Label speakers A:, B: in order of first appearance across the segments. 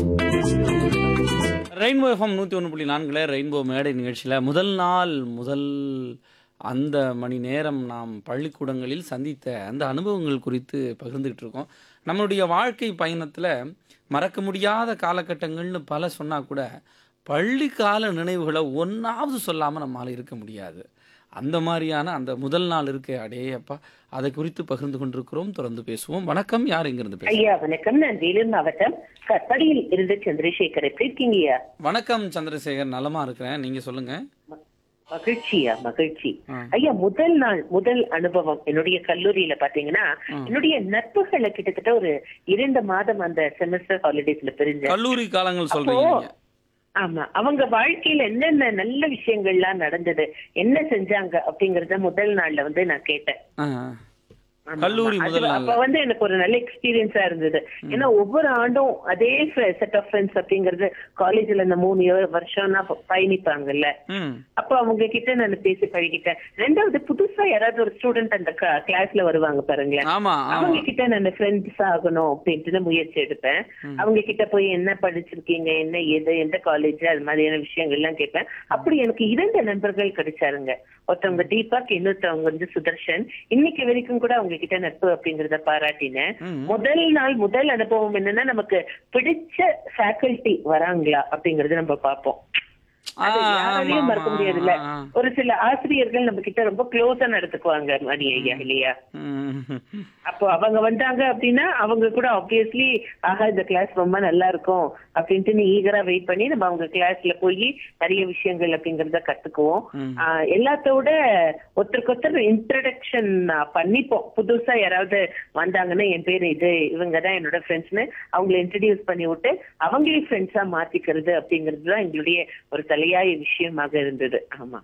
A: Rainbow FM நூற்றி ஒன்று புள்ளி நான்கில் ரெயின்போ மேடை நிகழ்ச்சியில் முதல் நாள் முதல் அந்த மணி நேரம் நாம் பள்ளிக்கூடங்களில் சந்தித்த அந்த அனுபவங்கள் குறித்து பகிர்ந்துக்கிட்டு இருக்கோம் நம்மளுடைய வாழ்க்கை பயணத்தில் மறக்க முடியாத காலகட்டங்கள்னு பல சொன்னால் கூட பள்ளி கால நினைவுகளை ஒன்றாவது சொல்லாமல் நம்மால் இருக்க முடியாது அந்த மாதிரியான அந்த முதல் நாள் இருக்க அடேயப்பா அதை குறித்து பகிர்ந்து கொண்டிருக்கிறோம் தொடர்ந்து பேசுவோம் வணக்கம் யார் இங்கிருந்து பேசுவோம்
B: ஐயா வணக்கம் நான் வேலூர் மாவட்டம் கற்படியில் இருந்து சந்திரசேகர் எப்படி இருக்கீங்க ஐயா
A: வணக்கம் சந்திரசேகர் நலமா இருக்கிறேன் நீங்க சொல்லுங்க
B: ம- மகிழ்ச்சியா மகிழ்ச்சி
A: ஆ.
B: ஐயா முதல் நாள் முதல் அனுபவம் என்னுடைய கல்லூரியில பாத்தீங்கன்னா
A: ஆ.
B: என்னுடைய நட்புகளை கிட்டத்தட்ட ஒரு இரண்டு மாதம் அந்த செமஸ்டர் ஹாலிடேஸ்ல பிரிஞ்சேன்
A: கல்லூரி காலங்கள்
B: அப்போ
A: சொல்றீங்க நீங்க.
B: ஆமா அவங்க வாழ்க்கையில என்னென்ன நல்ல விஷயங்கள்லாம் நடந்தது என்ன செஞ்சாங்க அப்படிங்கறத முதல் நாள்ல வந்து நான் கேட்டேன்
A: ஆ.
B: ஆமா,
A: கல்லூரி
B: ஆமா.
A: முதல்
B: அது-
A: நாள்ல.
B: அப்ப வந்து எனக்கு ஒரு நல்ல எக்ஸ்பீரியன்ஸா இருந்தது ஏன்னா ஒவ்வொரு ஆண்டும் அதே செட் ஆஃப் ஃப்ரெண்ட்ஸ் அப்படிங்கறது காலேஜ்ல இந்த மூணு year வருஷம்னா ப- பயணிப்பாங்கல்ல
A: ம்
B: அப்ப அவங்க கிட்ட நான் பேசி பழகிட்டேன் ரெண்டாவது புதுசா யாராவது ஒரு ஸ்டூடெண்ட் அந்த கிளாஸ்ல வருவாங்க பாருங்களேன்
A: ஆமா ஆமா
B: அவங்க கிட்ட நான் ஃப்ரெண்ட்ஸ் ஆகணும் அப்படின்ட்டு முயற்சி எடுப்பேன் அவங்க கிட்ட போய் என்ன படிச்சிருக்கீங்க என்ன எது எந்த காலேஜ் அது மாதிரியான விஷயங்கள் எல்லாம் கேட்பேன் அப்படி எனக்கு இரண்டு நண்பர்கள் கிடைச்சாருங்க ஒருத்தவங்க தீபக் இன்னொருத்தவங்க வந்து சுதர்ஷன் இன்னைக்கு வரைக்கும் கூட அவங்க கிட்ட நட்பு அப்படிங்கறத பாராட்டினேன்
A: ம்.
B: முதல் நாள் முதல் அனுபவம் என்னன்னா நமக்கு பிடிச்ச ஃபேக்கல்டி வராங்களா அப்படிங்கறத நம்ம பார்ப்போம் அது
A: ஆ,
B: யாராலையும்
A: ஆமா,
B: மறக்க முடியாதுல்ல
A: ஆ, ஆ.
B: ஒரு சில ஆசிரியர்கள் நம்ம கிட்ட ரொம்ப க்ளோஸா நடத்துக்குவாங்க மணி ஐயா இல்லையா
A: ம்.
B: அப்போ அவங்க வந்தாங்க அப்படின்னா அவங்க கூட ஆப்வியஸ்லி ஆஹா இந்த கிளாஸ் ரொம்ப நல்லா இருக்கும் அப்படின்ட்டு நீ ஈகரா வெயிட் பண்ணி நம்ம அவங்க கிளாஸ்ல போய் நிறைய விஷயங்கள் அப்படிங்கறத கத்துக்குவோம்
A: ம்.
B: ஆஹ் எல்லாத்தோட ஒருத்தருக்கு ஒருத்தர் இன்ட்ரடக்ஷன் பண்ணிப்போம் புதுசா யாராவது வந்தாங்கன்னா என் பேரு இது இவங்க தான் என்னோட ஃப்ரெண்ட்ஸ்னு அவங்கள இன்ட்ரடியூஸ் பண்ணி விட்டு அவங்களே ஃப்ரெண்ட்ஸா மாத்திக்கிறது அப்படிங்கிறது தான் எங்களுடைய ஒரு தலையாய விஷயமாக இருந்தது ஆமா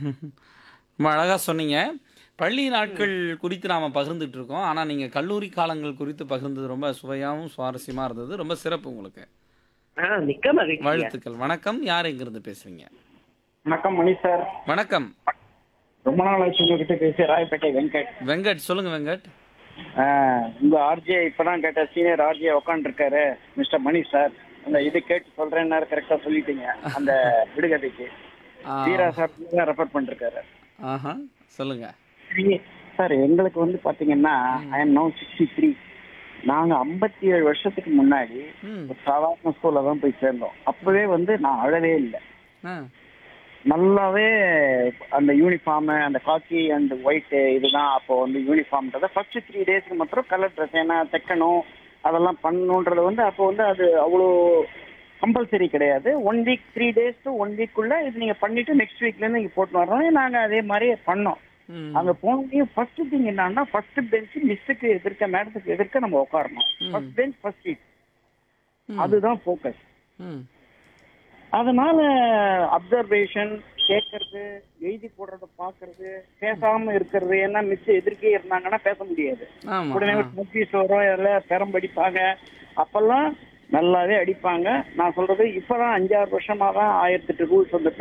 A: ரொம்ப அழகா சொன்னீங்க பள்ளி நாட்கள் குறித்து நாம பகிர்ந்துட்டு இருக்கோம் ஆனா நீங்க கல்லூரி காலங்கள் குறித்து பகிர்ந்தது ரொம்ப சுவையாகவும் சுவாரஸ்யமா இருந்தது ரொம்ப சிறப்பு உங்களுக்கு
B: ஆஹ் மிக்க மகிழ்ச்சி
A: வாழ்த்துக்கள் வணக்கம் யார் இங்கிருந்து பேசுறீங்க
C: வணக்கம் மணி சார்
A: வணக்கம்
C: ரொம்ப நாள் ஆச்சு உங்ககிட்ட பேசி ராயப்பேட்டை வெங்கட்
A: வெங்கட் சொல்லுங்க வெங்கட்
C: ஆஹ், உங்க ஆர்ஜே இப்பதான் கேட்ட சீனியர் ஆர்ஜே உட்காந்துருக்காரு மிஸ்டர் மணி சார் அந்த இது கேட்டு சொல்றேன்னாரு கரெக்டா சொல்லிட்டீங்க அந்த விடுகதைக்கு
A: ஆ,
C: வீரா சார் தான் ரெஃபர் பண்ணிருக்காரு
A: ஆஹா சொல்லுங்க
C: சார் எங்களுக்கு வந்து பாத்தீங்கன்னா I M no sixty three நாங்க ஐம்பத்தி ஏழு வருஷத்துக்கு முன்னாடி
A: ம்
C: ஒரு சாதாரண ஸ்கூல்ல தான் போய் சேர்ந்தோம் அப்பவே வந்து நான் அழவே இல்லை
A: ஆ
C: நல்லாவே அந்த யூனிஃபார்ம் அந்த காக்கி அண்ட் ஒயிட் இதுதான் அப்போ வந்து யூனிஃபார்ம்ன்றத ஃபர்ஸ்ட் த்ரீ டேஸ்க்கு மாத்திரம் கலர் ட்ரெஸ் ஏன்னா தைக்கணும் அதெல்லாம் பண்ணணுன்றது வந்து அப்போ வந்து அது அவ்வளோ கம்பல்சரி கிடையாது one week three days to one வீக்குள்ள இது நீங்க பண்ணிட்டு நெக்ஸ்ட் வீக்ல இருந்து நீங்க போட்டு வரணும் நாங்க அதே மாதிரி பண்ணோம்
A: ம்
C: அங்க போனதையும் ஃபர்ஸ்ட் திங் என்னன்னா ஃபர்ஸ்ட் பெஞ்ச் மிஸ்ஸுக்கு எதிர்க்க மேடத்துக்கு எதிர்க்க நம்ம உட்காரணும் ஃபர்ஸ்ட் பெஞ்ச் ஃபர்ஸ்ட் சீட்
A: ம்.
C: அதுதான் ஃபோக்கஸ்
A: ம்
C: அதனால அப்சர்வேஷன் கேட்கறது எழுதி போடுறத பாக்குறது பேசாம இருக்கிறது ஏன்னா மிஸ் எதிர்க்கே இருந்தாங்கன்னா பேச முடியாது
A: ஆமா
C: உடனே
A: ஆ.
C: ஒரு நோட்டீஸ் வரும் எல்லாம் பெரம் அடிப்பாங்க அப்பெல்லாம் நல்லாவே அடிப்பாங்க நான் சொல்றது இப்பதான் அஞ்சாறு வருஷமா தான் ஆயிரத்தி எட்டு ரூல்ஸ் வந்துட்டு